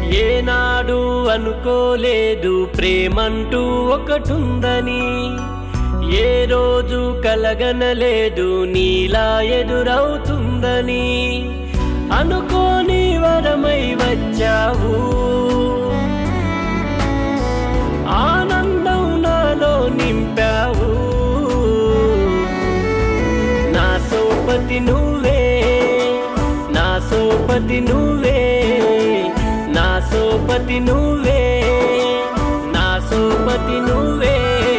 ఏనాడు అనుకోలేదు ప్రేమంటూ ఒకటుందని ఏ రోజు కలగనలేదు నీలా ఎదురవుతుందని అనుకోని వరమై వచ్చావు ఆనందం నాలో నింపావు నా సోపతి నువ్వే నా సోపతి నువ్వే నా సోపతి నువ్వే నా సోపతి నువ్వే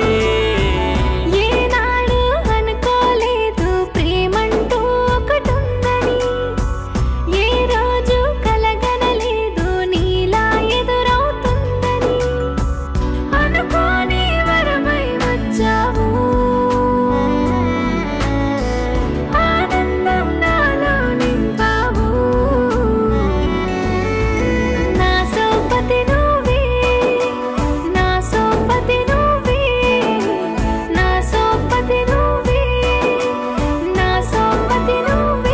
ఏనాడు అనుకోలేదు ప్రేమంటూ ఒకటుందని ఏ రోజు కలగనలేదు నీలా ఎదురవుతుందని అనుకోని వరమై వచ్చావు ఆనందం నాలో నింపావు నా సోపతి నువ్వే నా సోపతి నువ్వే నా సోపతి నువ్వే నా సోపతి నువ్వే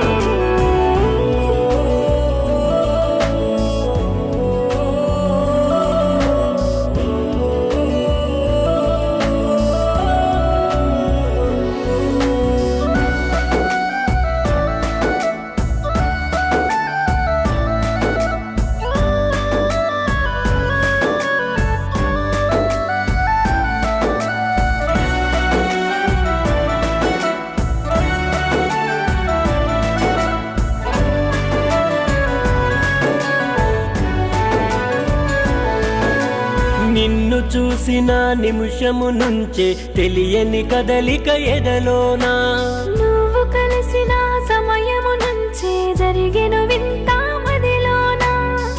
నిన్ను చూసిన నిమిషము నుంచే తెలియని కదలిక ఎదలోనా నువ్వు కలిసిన సమయము నుంచే జరిగిన వింత మదిలోనా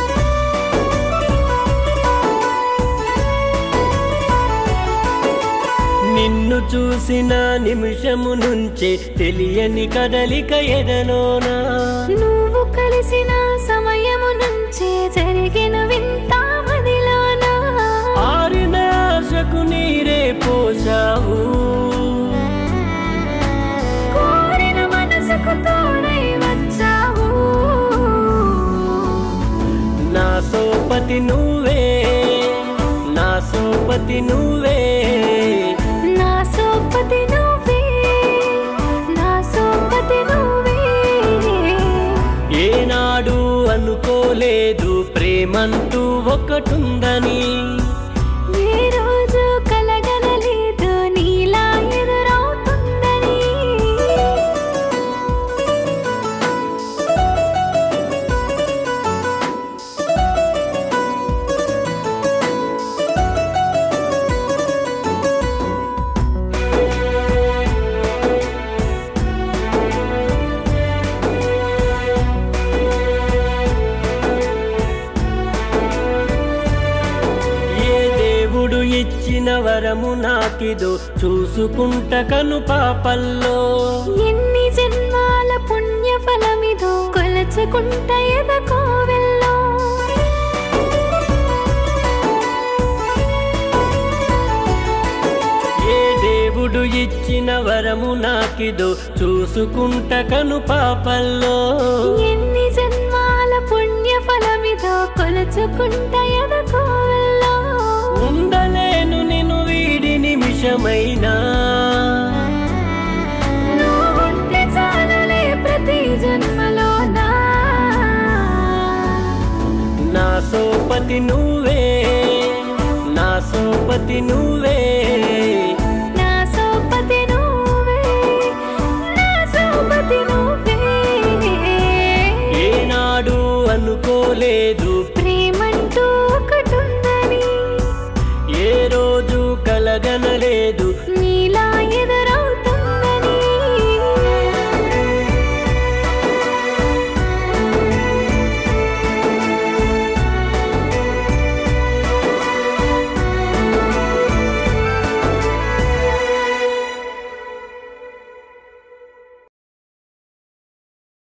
నిన్ను చూసిన నిమిషము నుంచే తెలియని కదలిక ఎదలోనా నువ్వు కలిసిన సమయము నుంచే జరిగిన వింత మదిలోనా ఆరిన ఆశకు నీరే పోసావు కోరిన మనసుకు తోడై వచ్చావు నా సోపతి నువ్వే నా సోపతి నువ్వే నా సోపతి నువ్వే నా సోపతి నువ్వే ఏనాడు అనుకోలేదు ప్రేమంటూ ఒకటుందని ఏ రోజు కలగనలేదు నీలా ఎదురవుతుందని ఏ దేవుడు ఇచ్చిన వరము నాకిదో చూసుకుంట కను పాపల్లో ఎన్ని జన్మాల పుణ్య ఫలమిదో కొలచుకుంట ఎదకోవెల్లో ఏ దేవుడు ఇచ్చిన వరము నాకిదో చూసుకుంట కను పాపల్లో ఎన్ని జన్మాల పుణ్య ఫలమిదో కొలచుకుంట ఎదకోవెల్లో ఉండలేను నిన్ను వీడి నిమిషమైనా నువ్వుంటే చాలులే ప్రతి జన్మలోనా నా సోపతి నువ్వే నా సోపతి నువ్వే నా సోపతి నువ్వే నా సోపతి నువ్వే ఏనాడు అనుకోలేదు ప్రేమంటూ ఒకటుందని ఏ రోజు కలగనలేదు